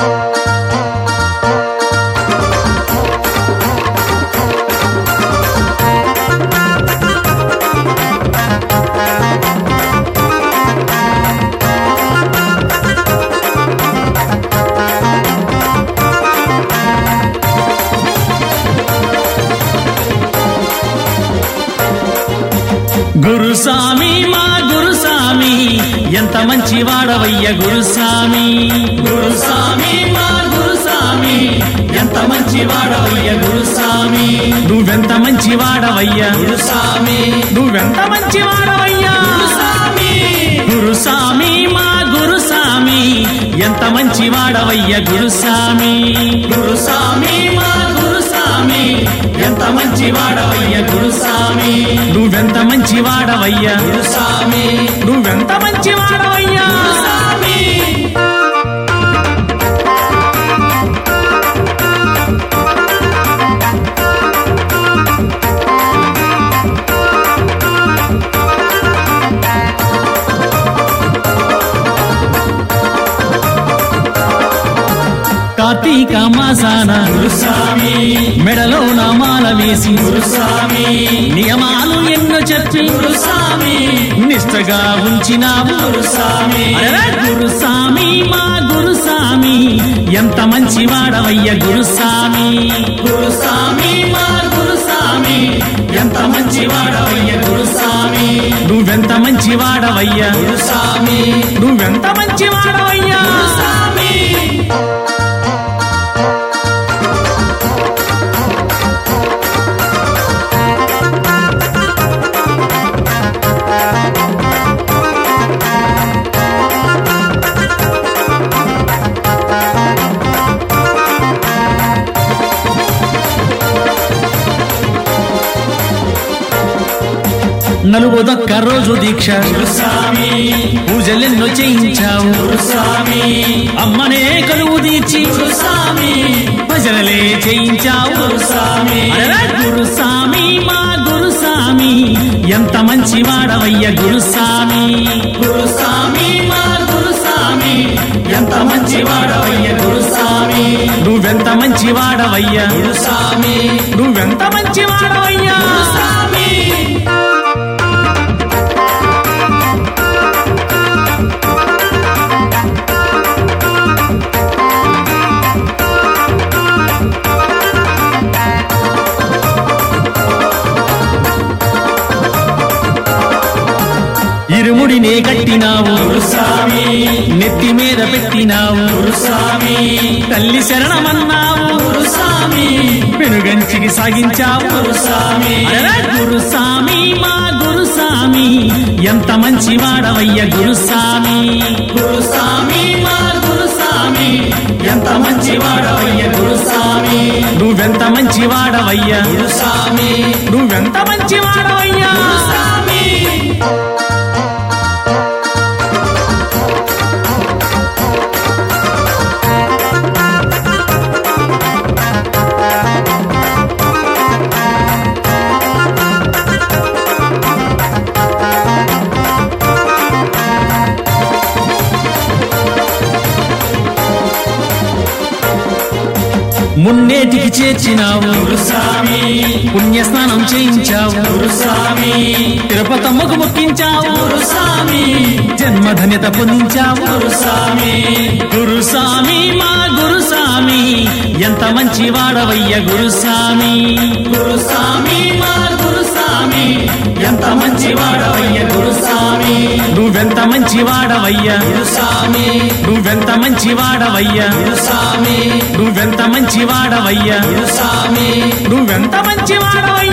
గురుస్వామి మా గురుస్వామి ఎంత మంచి వాడవయ్య గురుస్వామి గురుస్వామి మా గురుస్వామి ఎంత మంచి వాడవయ్య గురుస్వామి నువ్వెంత మంచి వాడవయ్య గురుస్వామి నువ్వెంత మంచి వాడవయ్య గురుస్వామి గురుస్వామి మా గురుస్వామి ఎంత మంచి వాడవయ్య గురుస్వామి గురుస్వామి మా గురుస్వామి ఎంత మంచి వాడవయ్య గురుస్వామి నువ్వెంత మంచి వాడవయ్య గురుస్వామి నువ్వెంత మంచి వాడవయ్య గురుస్వామి కార్తీక మాసాన గురుస్వామి మెడలో నామాల వేసి గురుస్వామి నియమాలు ఎన్నో చెప్పి గురుస్వామి నిష్టగా ఉంచినావు గురుస్వామి గురుస్వామి మా గురుస్వామి ఎంత మంచి వాడవయ్య గురుస్వామి గురుస్వామి మా గురుస్వామి ఎంత మంచి వాడవయ్య గురుస్వామి నువ్వెంత మంచి వాడవయ్య గురుస్వామి నువ్వెంత మంచి వాడవయ్య గురుస్వామి నలుగుదొక్క రోజు దీక్ష గురుస్వామి పూజలెన్నో చేయించావు గురుస్వామి అమ్మనే కలువు తీర్చి గురుస్వామి భజనలే చేయించావు గురుస్వామి గురుస్వామి మా గురుస్వామి ఎంత మంచి వాడవయ్య గురుస్వామి గురుస్వామి మా గురుస్వామి ఎంత మంచి వాడవయ్య గురుస్వామి నువ్వెంత మంచి వాడవయ్య గురుస్వామి నువ్వెంత మంచి వాడవయ్య గురుస్వామి ఇరుముడినే కట్టినావు గురుస్వామి నెత్తి మీద పెట్టినావు గురుస్వామి తల్లి శరణమన్నావు గురుస్వామి పెనుగంచికి సాగించావు గురుస్వామి గురుస్వామి మా గురుస్వామి ఎంత మంచి వాడవయ్య గురుస్వామి గురుస్వామి మా గురుస్వామి ఎంత మంచి వాడవయ్య గురుస్వామి నువ్వెంత మంచి వాడవయ్య గురుస్వామి నువ్వెంత మంచి వాడవయ్య గురుస్వామి మున్నేటికి చేర్చినావు గురుస్వామి పుణ్యస్నానం చేయించావు గురుస్వామి తిరుపతమ్మకు మొక్కించావు గురుస్వామి జన్మధన్యత పొందించావు గురుస్వామి గురుస్వామి మా గురుస్వామి ఎంత మంచి వాడవయ్య గురుస్వామి గురుస్వామి మా గురుస్వామి ఎంత మంచి వాడవయ్య గురుస్వామి నువ్వెంత మంచి వాడవయ్య గురుస్వామి నువ్వెంత మంచి వాడవయ్య గురుస్వామి నువ్వెంత మంచి వాడవయ్య గురుస్వామి నువ్వెంత మంచి వాడవయ్య